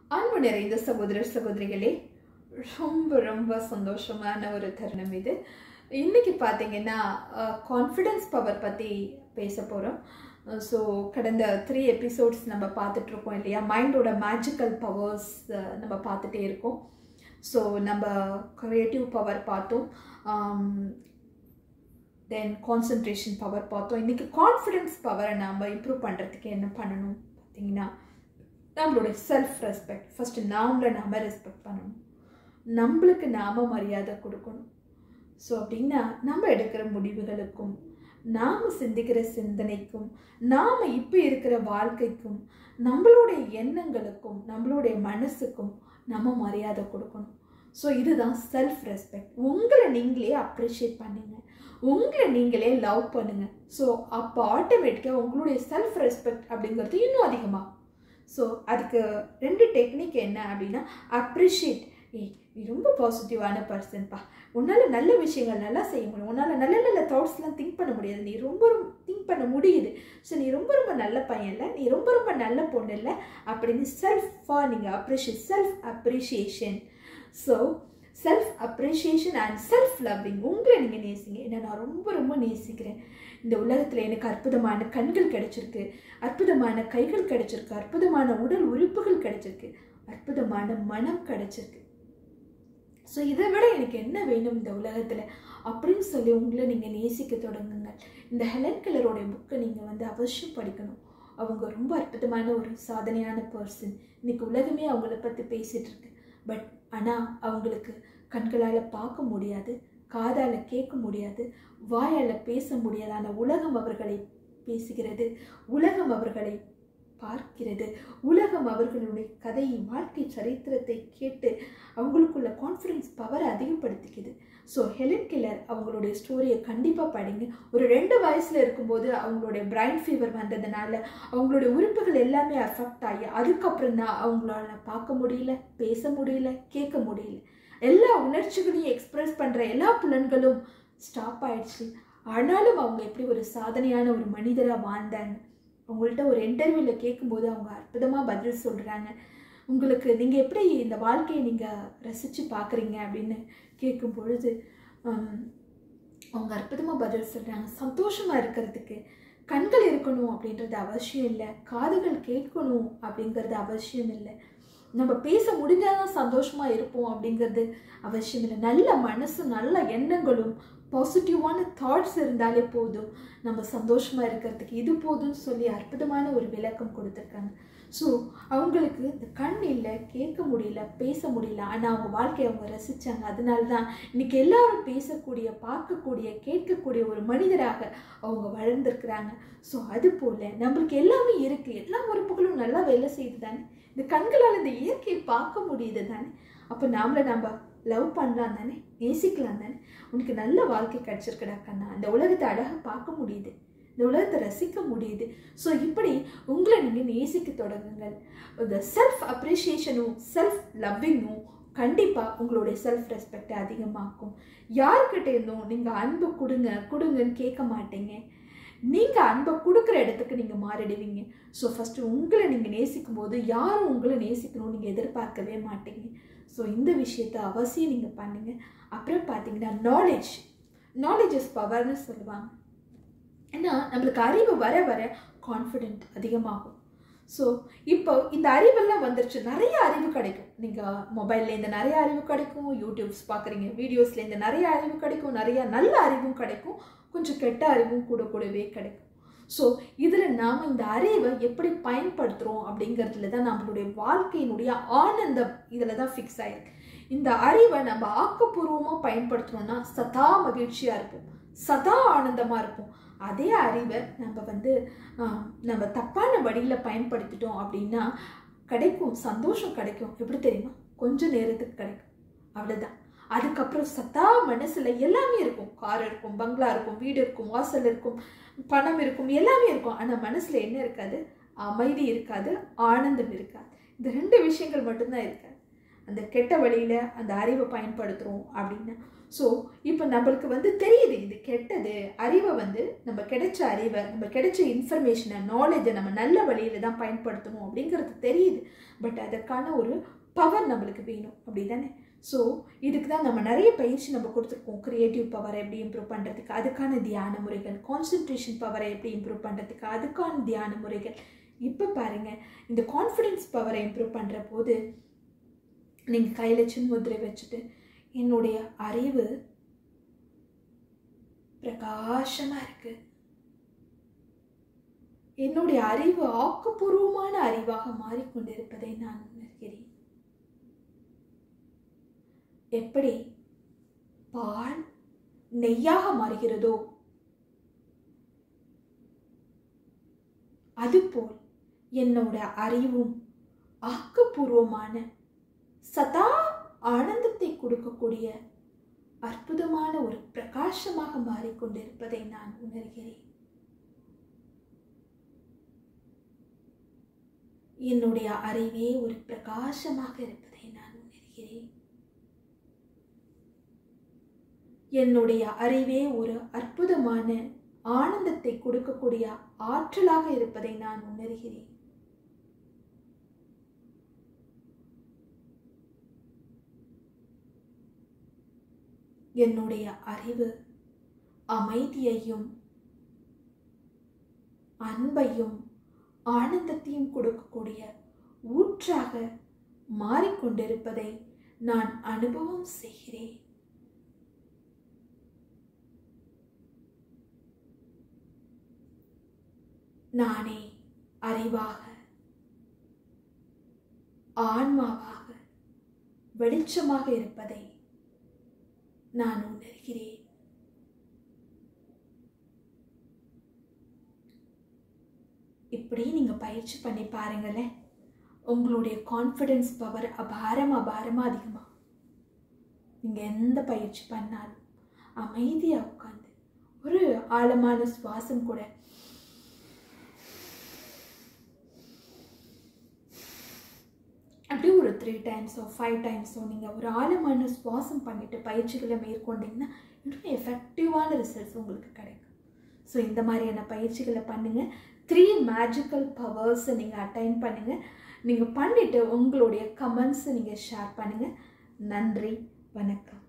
அன்பு நிறைந்த சகோதர சகோதரிகளே ரொம்ப ரொம்ப சந்தோஷமான ஒரு தருணம் இது இன்னைக்கு பார்த்தீங்கன்னா கான்ஃபிடென்ஸ் பவர் பற்றி பேச போகிறோம் ஸோ கடந்த த்ரீ எபிசோட்ஸ் நம்ம பார்த்துட்ருக்கோம் இல்லையா மைண்டோட மேஜிக்கல் பவர்ஸ் நம்ம பார்த்துட்டே இருக்கோம் ஸோ நம்ம க்ரியேட்டிவ் பவர் பார்த்தோம் தென் கான்சன்ட்ரேஷன் பவர் பார்த்தோம் இன்றைக்கி கான்ஃபிடென்ஸ் பவரை நாம் இம்ப்ரூவ் பண்ணுறதுக்கு என்ன பண்ணணும் பார்த்தீங்கன்னா நம்மளோட செல்ஃப் ரெஸ்பெக்ட் ஃபஸ்ட்டு நாமளை நாம ரெஸ்பெக்ட் பண்ணணும் நம்மளுக்கு நாம மரியாதை கொடுக்கணும் ஸோ அப்படின்னா நம்ம எடுக்கிற முடிவுகளுக்கும் நாம் சிந்திக்கிற சிந்தனைக்கும் நாம் இப்போ இருக்கிற வாழ்க்கைக்கும் நம்மளுடைய எண்ணங்களுக்கும் நம்மளுடைய மனசுக்கும் நம்ம மரியாதை கொடுக்கணும் ஸோ இதுதான் செல்ஃப் ரெஸ்பெக்ட் உங்களை நீங்களே அப்ரிஷியேட் பண்ணுங்க உங்களை நீங்களே லவ் பண்ணுங்க ஸோ அப்போ ஆட்டோமேட்டிக்காக உங்களுடைய செல்ஃப் ரெஸ்பெக்ட் அப்படிங்கிறது இன்னும் அதிகமாக ஸோ அதுக்கு ரெண்டு டெக்னிக் என்ன அப்படின்னா அப்ரிஷியேட் ஏய் நீ ரொம்ப பாசிட்டிவான பர்சன்ப்பா உன்னால் நல்ல விஷயங்கள் நல்லா செய்ய முடியும் உன்னால் நல்ல நல்ல தாட்ஸ்லாம் திங்க் பண்ண முடியாது நீ ரொம்ப ரொம்ப திங்க் பண்ண முடியுது ஸோ நீ ரொம்ப ரொம்ப நல்ல பையன் இல்லை நீ ரொம்ப ரொம்ப நல்ல பொண்ணு இல்லை அப்படின்னு செல்ஃபாக நீங்கள் appreciate self appreciation so self appreciation and self loving உங்களை நீங்கள் நேசிங்க என்ன நான் ரொம்ப ரொம்ப நேசிக்கிறேன் இந்த உலகத்தில் எனக்கு அற்புதமான கண்கள் கிடைச்சிருக்கு அற்புதமான கைகள் கிடைச்சிருக்கு அற்புதமான உடல் உறுப்புகள் கிடைச்சிருக்கு அற்புதமான மனம் கிடைச்சிருக்கு ஸோ இதை விட எனக்கு என்ன வேணும் இந்த உலகத்தில் அப்படின்னு சொல்லி உங்களை நீங்கள் நேசிக்க தொடங்குங்க இந்த ஹெலன் கிளரோடைய புக்கை நீங்கள் வந்து அவசியம் படிக்கணும் அவங்க ரொம்ப அற்புதமான ஒரு சாதனையான பர்சன் இன்னைக்கு உலகமே அவங்கள பற்றி பேசிகிட்டு இருக்கு பட் ஆனால் அவங்களுக்கு கண்களால் பார்க்க முடியாது காதால் கேட்க முடியாது வாயால் பேச முடியாது ஆனால் உலகம் அவர்களை பேசுகிறது உலகம் அவர்களை பார்க்கிறது உலகம் அவர்களுடைய கதையை வாழ்க்கை சரித்திரத்தை கேட்டு அவங்களுக்குள்ள கான்ஃபிடன்ஸ் பவரை அதிகப்படுத்திக்குது ஸோ ஹெலன் கில்லர் அவங்களுடைய ஸ்டோரியை கண்டிப்பாக படிங்க ஒரு ரெண்டு வயசில் இருக்கும்போது அவங்களுடைய பிரைன் ஃபீவர் வந்ததுனால அவங்களுடைய உறுப்புகள் எல்லாமே அஃபெக்ட் ஆகி அதுக்கப்புறம் தான் அவங்களால பார்க்க முடியல பேச முடியல கேட்க முடியல எல்லா உணர்ச்சிகளையும் எக்ஸ்பிரஸ் பண்ணுற எல்லா புலன்களும் ஸ்டாப் ஆயிடுச்சு ஆனாலும் அவங்க எப்படி ஒரு சாதனையான ஒரு மனிதராக வாழ்ந்தாங்க உங்கள்கிட்ட ஒரு இன்டர்வியூவில் கேட்கும்போது அவங்க அற்புதமாக பதில் சொல்கிறாங்க உங்களுக்கு நீங்கள் எப்படி இந்த வாழ்க்கையை நீங்கள் ரசித்து பார்க்குறீங்க அப்படின்னு கேட்கும் பொழுது அவங்க அற்புதமாக பதில் சொல்கிறாங்க சந்தோஷமாக இருக்கிறதுக்கு கண்கள் இருக்கணும் அப்படின்றது அவசியம் இல்லை காதுகள் கேட்கணும் அப்படிங்கிறது அவசியம் இல்லை நம்ம பேச முடிஞ்சால் தான் சந்தோஷமாக இருப்போம் அப்படிங்கிறது அவசியம் இல்லை நல்ல மனசு நல்ல எண்ணங்களும் பாசிட்டிவான தாட்ஸ் இருந்தாலே போதும் நம்ம சந்தோஷமாக இருக்கிறதுக்கு இது போதும்னு சொல்லி அற்புதமான ஒரு விளக்கம் கொடுத்துருக்காங்க ஸோ அவங்களுக்கு இந்த கண் இல்லை கேட்க முடியல பேச முடியல ஆனால் அவங்க வாழ்க்கையை அவங்க ரசித்தாங்க அதனால தான் இன்றைக்கி எல்லாரும் பேசக்கூடிய பார்க்கக்கூடிய கேட்கக்கூடிய ஒரு மனிதராக அவங்க வளர்ந்துருக்குறாங்க ஸோ அது போல் நம்மளுக்கு எல்லாமே இருக்குது எல்லா உறுப்புகளும் நல்லா வேலை செய்யுது தானே இந்த கண்களால் இந்த இயற்கையை பார்க்க முடியுது தானே அப்போ நாமளை நம்ம லவ் பண்ணலாம் தானே நேசிக்கலாம் தானே உனக்கு நல்ல வாழ்க்கை கிடச்சிருக்கடா கண்ணா அந்த உலகத்தை அழகாக பார்க்க முடியுது இந்த உலகத்தை ரசிக்க முடியுது ஸோ இப்படி உங்களை நீங்கள் நேசிக்க தொடங்குங்கள் இந்த செல்ஃப் அப்ரிஷியேஷனும் செல்ஃப் லவ்விங்கும் கண்டிப்பாக உங்களுடைய செல்ஃப் ரெஸ்பெக்டை அதிகமாக்கும் யார்கிட்ட இருந்தும் நீங்கள் அன்பு கொடுங்க கொடுங்கன்னு கேட்க மாட்டீங்க நீங்கள் அன்பை கொடுக்குற இடத்துக்கு நீங்கள் மாறிடுவீங்க ஸோ ஃபஸ்ட்டு உங்களை நீங்கள் நேசிக்கும் போது யாரும் உங்களை நேசிக்கணும்னு நீங்கள் எதிர்பார்க்கவே மாட்டீங்க ஸோ இந்த விஷயத்த அவசியம் நீங்கள் பண்ணுங்கள் அப்புறம் பார்த்தீங்கன்னா நாலேஜ் நாலேஜ் இஸ் பவர்னு சொல்லுவாங்க ஏன்னா நம்மளுக்கு அறிவு வர வர கான்ஃபிடென்ட் அதிகமாகும் ஸோ இப்போ இந்த அறிவெல்லாம் வந்துருச்சு நிறைய அறிவு கிடைக்கும் நீங்கள் மொபைல்லேருந்து நிறைய அறிவு கிடைக்கும் யூடியூப்ஸ் பார்க்குறீங்க வீடியோஸ்லேருந்து நிறைய அறிவு கிடைக்கும் நிறைய நல்ல அறிவும் கிடைக்கும் கொஞ்சம் கெட்ட அறிவும் கூட கூடவே கிடைக்கும் ஸோ இதில் நாம் இந்த அறிவை எப்படி பயன்படுத்துகிறோம் அப்படிங்கிறதுல தான் நம்மளுடைய வாழ்க்கையினுடைய ஆனந்தம் இதில் தான் ஃபிக்ஸ் ஆகிருக்கு இந்த அறிவை நம்ம ஆக்கப்பூர்வமாக பயன்படுத்தணும்னா சதா மகிழ்ச்சியாக இருப்போம் சதா ஆனந்தமாக இருப்போம் அதே அறிவை நம்ம வந்து நம்ம தப்பான வழியில் பயன்படுத்திட்டோம் அப்படின்னா கிடைக்கும் சந்தோஷம் கிடைக்கும் எப்படி தெரியுமா கொஞ்சம் நேரத்துக்கு கிடைக்கும் அவ்வளோதான் அதுக்கப்புறம் சத்தா மனசில் எல்லாமே இருக்கும் கார் இருக்கும் பங்களா இருக்கும் வீடு இருக்கும் வாசல் இருக்கும் பணம் இருக்கும் எல்லாமே இருக்கும் ஆனால் மனசில் என்ன இருக்காது அமைதி இருக்காது ஆனந்தம் இருக்காது இந்த ரெண்டு விஷயங்கள் மட்டும்தான் இருக்காது அந்த கெட்ட வழியில் அந்த அறிவை பயன்படுத்துகிறோம் அப்படின்னா ஸோ இப்போ நம்மளுக்கு வந்து தெரியுது இது கெட்டது அறிவை வந்து நம்ம கிடைச்ச அறிவை நம்ம கிடைச்ச இன்ஃபர்மேஷனை நாலேஜை நம்ம நல்ல வழியில் தான் பயன்படுத்தணும் அப்படிங்கிறது தெரியுது பட் அதற்கான ஒரு பவர் நம்மளுக்கு வேணும் அப்படி தானே ஸோ இதுக்கு தான் நம்ம நிறைய பயிற்சி நம்ம கொடுத்துருக்கோம் க்ரியேட்டிவ் பவரை எப்படி இம்ப்ரூவ் பண்ணுறதுக்கு அதுக்கான தியான முறைகள் கான்சன்ட்ரேஷன் பவரை எப்படி இம்ப்ரூவ் பண்ணுறதுக்கு அதுக்கான தியான முறைகள் இப்போ பாருங்கள் இந்த கான்ஃபிடென்ஸ் பவரை இம்ப்ரூவ் பண்ணுற போது நீங்கள் கையில் சின்முத்திரை வச்சுட்டு என்னுடைய அறிவு பிரகாசமாக இருக்கு என்னுடைய அறிவு ஆக்கப்பூர்வமான அறிவாக மாறிக்கொண்டிருப்பதை நான் உணர்கிறேன் எப்படி பால் நெய்யாக மாறுகிறதோ அதுபோல் என்னோட அறிவும் ஆக்கப்பூர்வமான சதா ஆனந்தத்தை கொடுக்கக்கூடிய அற்புதமான ஒரு பிரகாசமாக மாறிக்கொண்டிருப்பதை நான் உணர்கிறேன் என்னுடைய அறிவே ஒரு பிரகாசமாக இருப்பதை நான் உணர்கிறேன் என்னுடைய அறிவே ஒரு அற்புதமான ஆனந்தத்தை கொடுக்கக்கூடிய ஆற்றலாக இருப்பதை நான் உணர்கிறேன் என்னுடைய அறிவு அமைதியையும் அன்பையும் ஆனந்தத்தையும் கொடுக்கக்கூடிய ஊற்றாக மாறிக்கொண்டிருப்பதை நான் அனுபவம் செய்கிறேன் நானே அறிவாக ஆன்மாவாக வெளிச்சமாக இருப்பதை நான் உணர்கிறேன் இப்படி நீங்கள் பயிற்சி பண்ணி பாருங்களேன் உங்களுடைய கான்ஃபிடென்ஸ் பவர் அபாரம் அபாரமாக அதிகமாக நீங்கள் எந்த பயிற்சி பண்ணாலும் அமைதியாக உட்காந்து ஒரு ஆழமான சுவாசம் கூட அப்படியே ஒரு த்ரீ டைம்ஸோ ஃபைவ் டைம்ஸோ நீங்கள் ஒரு ஆழமான சுவாசம் பண்ணிட்டு பயிற்சிகளை மேற்கொண்டீங்கன்னா இன்னும் எஃபெக்டிவான ரிசல்ட்ஸ் உங்களுக்கு கிடைக்கும் ஸோ இந்த மாதிரியான பயிற்சிகளை பண்ணுங்கள் த்ரீ மேஜிக்கல் பவர்ஸை நீங்கள் அட்டைன் பண்ணுங்கள் நீங்கள் பண்ணிவிட்டு உங்களுடைய கமெண்ட்ஸை நீங்கள் ஷேர் பண்ணுங்கள் நன்றி வணக்கம்